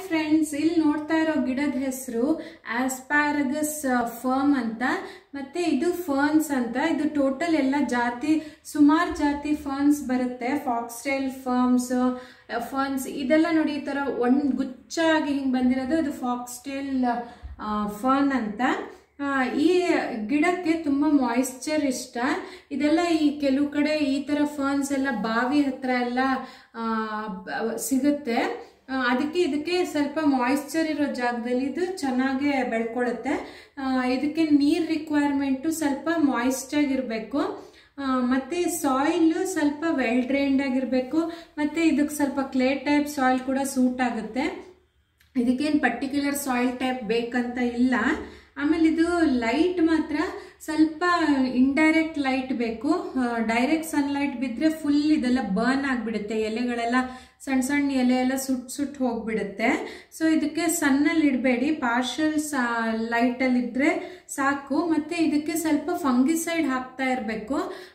friends ಇಲ್ಲಿ ನೋಡ್ತಾ ಇರೋ ಗಿಡದ ಹೆಸರು ಆಸ್ಪಾರಗಸ್ ಫರ್ಮ್ ಅಂತ ಮತ್ತೆ ಇದು ಫರ್ನ್ಸ್ ಅಂತ ಇದು ಟೋಟಲ್ ಎಲ್ಲ ಜಾತಿ ಸುಮಾರು ಜಾತಿ ಫರ್ನ್ಸ್ ಬರುತ್ತೆ ಫಾಕ್ಸ್ಟೈಲ್ ಫರ್ಮ್ಸ್ ಫರ್ನ್ಸ್ ಇದೆಲ್ಲ ನೋಡಿ ಈ ತರ ಒಂದ್ ಗುಚ್ಛ ಆಗಿ ಹಿಂಗ್ ಬಂದಿರೋದು ಅದು ಫಾಕ್ಸ್ಟೈಲ್ ಫರ್ನ್ ಅಂತ ಆ, ಈ ಗಿಡಕ್ಕೆ ತುಂಬಾ ಮಾಯಿಶ್ಚರ್ ಇಷ್ಟ ಇದೆಲ್ಲ ಈ ಕೆಲವು ಕಡೆ ಈ ತರ ಫರ್ನ್ಸ್ ಎಲ್ಲ ಬಾವಿ ಹತ್ರ ಎಲ್ಲ ಆ, ಬ- ಸಿಗುತ್ತೆ ಆ, ಅದಕ್ಕೆ ಇದಕ್ಕೆ ಸ್ವಲ್ಪ ಮಾಯಿಶ್ಚರ್ ಇರೋ ಜಾಗದಲ್ಲಿ ಇದು ಚೆನ್ನಾಗೆ ಬೆಳ್ಕೊಳ್ಳುತ್ತೆ ಆ, ಇದಕ್ಕೆ ನೀರ್ ರಿಕ್ವೈರ್ಮೆಂಟು ಸ್ವಲ್ಪ ಮಾಯಿಸ್ಟ್ ಆಗಿರಬೇಕು ಮತ್ತೆ ಸಾಯಿಲ್ ಸ್ವಲ್ಪ ವೆಲ್ ಡ್ರೈನ್ಡ್ ಆಗಿರಬೇಕು ಮತ್ತೆ ಇದಕ್ಕೆ ಸ್ವಲ್ಪ ಕ್ಲೇ ಟೈಪ್ ಸಾಯಿಲ್ ಕೂಡ ಸೂಟ್ ಆಗುತ್ತೆ ಇದಕ್ಕೇನು ಪರ್ಟಿಕ್ಯುಲರ್ ಸಾಯಿಲ್ ಟೈಪ್ ಬೇಕಂತ ಇಲ್ಲ ಆಮೇಲೆ ಇದು ಲೈಟ್ ಮಾತ್ರ ಸ್ವಲ್ಪ ಇಂಡೈರೆಕ್ಟ್ ಲೈಟ್ ಬೇಕು ಡೈರೆಕ್ಟ್ ಸನ್ಲೈಟ್ ಬಿದ್ದರೆ ಫುಲ್ ಇದೆಲ್ಲ ಬರ್ನ್ ಆಗಿಬಿಡುತ್ತೆ ಎಲೆಗಳೆಲ್ಲ ಸಣ್ಣ ಸಣ್ಣ ಎಲೆ ಎಲ್ಲ ಸುಟ್ ಸುಟ್ ಹೋಗ್ಬಿಡುತ್ತೆ ಸೊ ಇದಕ್ಕೆ ಸನ್ನಲ್ಲಿ ಇಡಬೇಡಿ ಪಾರ್ಷಲ್ ಲೈಟಲ್ಲಿ ಇದ್ದರೆ ಸಾಕು ಮತ್ತು ಇದಕ್ಕೆ ಸ್ವಲ್ಪ ಫಂಗಿಸೈಡ್ ಹಾಕ್ತಾ ಇರಬೇಕು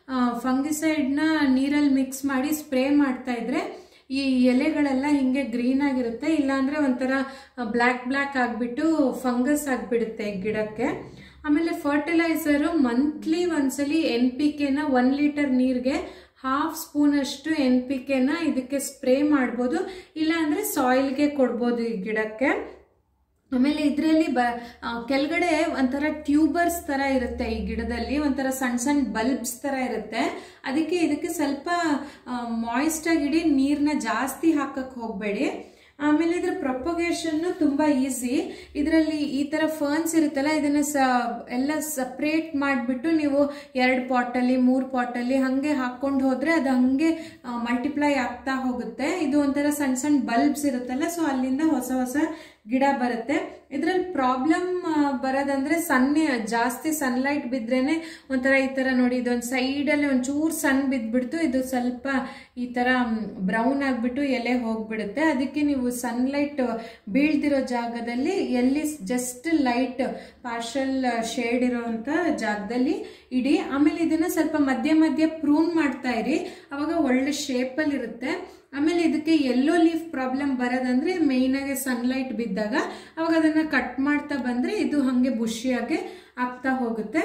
ಫಂಗಿಸೈಡ್ನ ನೀರಲ್ಲಿ ಮಿಕ್ಸ್ ಮಾಡಿ ಸ್ಪ್ರೇ ಮಾಡ್ತಾ ಇದ್ರೆ ಈ ಎಲೆಗಳೆಲ್ಲ ಹಿಂಗೆ ಗ್ರೀನ್ ಆಗಿರುತ್ತೆ ಇಲ್ಲಾಂದ್ರೆ ಒಂಥರ ಬ್ಲ್ಯಾಕ್ ಬ್ಲ್ಯಾಕ್ ಆಗಿಬಿಟ್ಟು ಫಂಗಸ್ ಆಗಿಬಿಡುತ್ತೆ ಗಿಡಕ್ಕೆ ಆಮೇಲೆ ಫರ್ಟಿಲೈಸರು ಮಂತ್ಲಿ ಒಂದ್ಸಲಿ ಎನ್ ಪಿ ಕೆನ ಒನ್ ಲೀಟರ್ ನೀರಿಗೆ ಹಾಫ್ ಸ್ಪೂನ್ ಅಷ್ಟು ಎನ್ ಪಿ ಕೆನ ಇದಕ್ಕೆ ಸ್ಪ್ರೇ ಮಾಡ್ಬೋದು ಇಲ್ಲಾಂದ್ರೆ ಸಾಯಿಲ್ಗೆ ಕೊಡ್ಬೋದು ಈ ಗಿಡಕ್ಕೆ ಆಮೇಲೆ ಇದರಲ್ಲಿ ಬ ಆ, ಕೆಳಗಡೆ ಒಂಥರ ಟ್ಯೂಬರ್ಸ್ ತರ ಇರುತ್ತೆ ಈ ಗಿಡದಲ್ಲಿ ಒಂಥರ ಸಣ್ಣ ಸಣ್ಣ ಬಲ್ಬ್ಸ್ ತರ ಇರುತ್ತೆ ಅದಕ್ಕೆ ಇದಕ್ಕೆ ಸ್ವಲ್ಪ ಮಾಯಿಸ್ಟ್ ಆಗಿಡಿ ನೀರನ್ನ ಜಾಸ್ತಿ ಹಾಕಕ್ ಹೋಗಬೇಡಿ ಆಮೇಲೆ ಇದ್ರ ಪ್ರೊಪಗೇಷನ್ ತುಂಬಾ ಈಸಿ ಇದರಲ್ಲಿ ಈ ತರ ಫರ್ನ್ಸ್ ಇರುತ್ತಲ್ಲ ಇದನ್ನ ಸ ಎಲ್ಲ ಸಪ್ರೇಟ್ ಮಾಡಿಬಿಟ್ಟು ನೀವು ಎರಡು ಪಾಟಲ್ಲಿ ಮೂರು ಪಾಟಲ್ಲಿ ಹಾಗೆ ಹಾಕೊಂಡು ಹೋದ್ರೆ ಅದು ಹಂಗೆ ಮಲ್ಟಿಪ್ಲೈ ಆಗ್ತಾ ಹೋಗುತ್ತೆ ಇದು ಒಂಥರ ಸಣ್ಣ ಸಣ್ಣ ಬಲ್ಬ್ಸ್ ಇರುತ್ತಲ್ಲ ಸೊ ಅಲ್ಲಿಂದ ಹೊಸ ಹೊಸ ಗಿಡ ಬರುತ್ತೆ ಇದ್ರಲ್ಲಿ ಪ್ರಾಬ್ಲಮ್ ಬರೋದಂದ್ರೆ ಸನ್ನೆ ಜಾಸ್ತಿ ಸನ್ಲೈಟ್ ಬಿದ್ರೇನೆ ಒಂಥರ ಈ ತರ ನೋಡಿ ಇದೊಂದು ಸೈಡಲ್ಲಿ ಒಂಚೂರು ಸನ್ ಬಿದ್ಬಿಡ್ತು ಇದು ಸ್ವಲ್ಪ ಈ ತರ ಬ್ರೌನ್ ಆಗ್ಬಿಟ್ಟು ಎಲೆ ಹೋಗ್ಬಿಡುತ್ತೆ ಅದಕ್ಕೆ ನೀವು ಸನ್ಲೈಟ್ ಬೀಳ್ದಿರೋ ಜಾಗದಲ್ಲಿ ಎಲ್ಲಿ ಜಸ್ಟ್ ಲೈಟ್ ಪಾರ್ಷಲ್ ಶೇಡ್ ಇರೋಂಥ ಜಾಗದಲ್ಲಿ ಇಡಿ ಆಮೇಲೆ ಇದನ್ನ ಸ್ವಲ್ಪ ಮಧ್ಯ ಮಧ್ಯ ಪ್ರೂನ್ ಮಾಡ್ತಾ ಇರಿ ಅವಾಗ ಒಳ್ಳೆ ಶೇಪಲ್ಲಿ ಇರುತ್ತೆ ಆಮೇಲೆ ಇದಕ್ಕೆ ಎಲ್ಲೋ ಲೀಫ್ ಪ್ರಾಬ್ಲಮ್ ಬರೋದಂದ್ರೆ ಮೇಯ್ನ್ ಆಗಿ ಸನ್ಲೈಟ್ ಬಿದ್ದಾಗ ಅವಾಗ ಅದನ್ನ ಕಟ್ ಮಾಡ್ತಾ ಬಂದ್ರೆ ಇದು ಹಂಗೆ ಬುಷಿಯಾಗಿ ಆಗ್ತಾ ಹೋಗುತ್ತೆ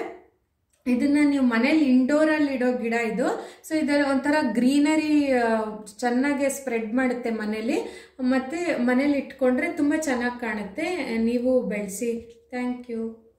ಇದನ್ನ ನೀವು ಮನೇಲಿ ಇಂಡೋರ್ ಅಲ್ಲಿ ಇಡೋ ಗಿಡ ಇದು ಸೊ ಇದರ ಒಂಥರ ಗ್ರೀನರಿ ಚೆನ್ನಾಗಿ ಸ್ಪ್ರೆಡ್ ಮಾಡುತ್ತೆ ಮನೇಲಿ ಮತ್ತೆ ಮನೇಲಿ ಇಟ್ಕೊಂಡ್ರೆ ತುಂಬಾ ಚೆನ್ನಾಗಿ ಕಾಣುತ್ತೆ ನೀವು ಬೆಳೆಸಿ ಥ್ಯಾಂಕ್ ಯು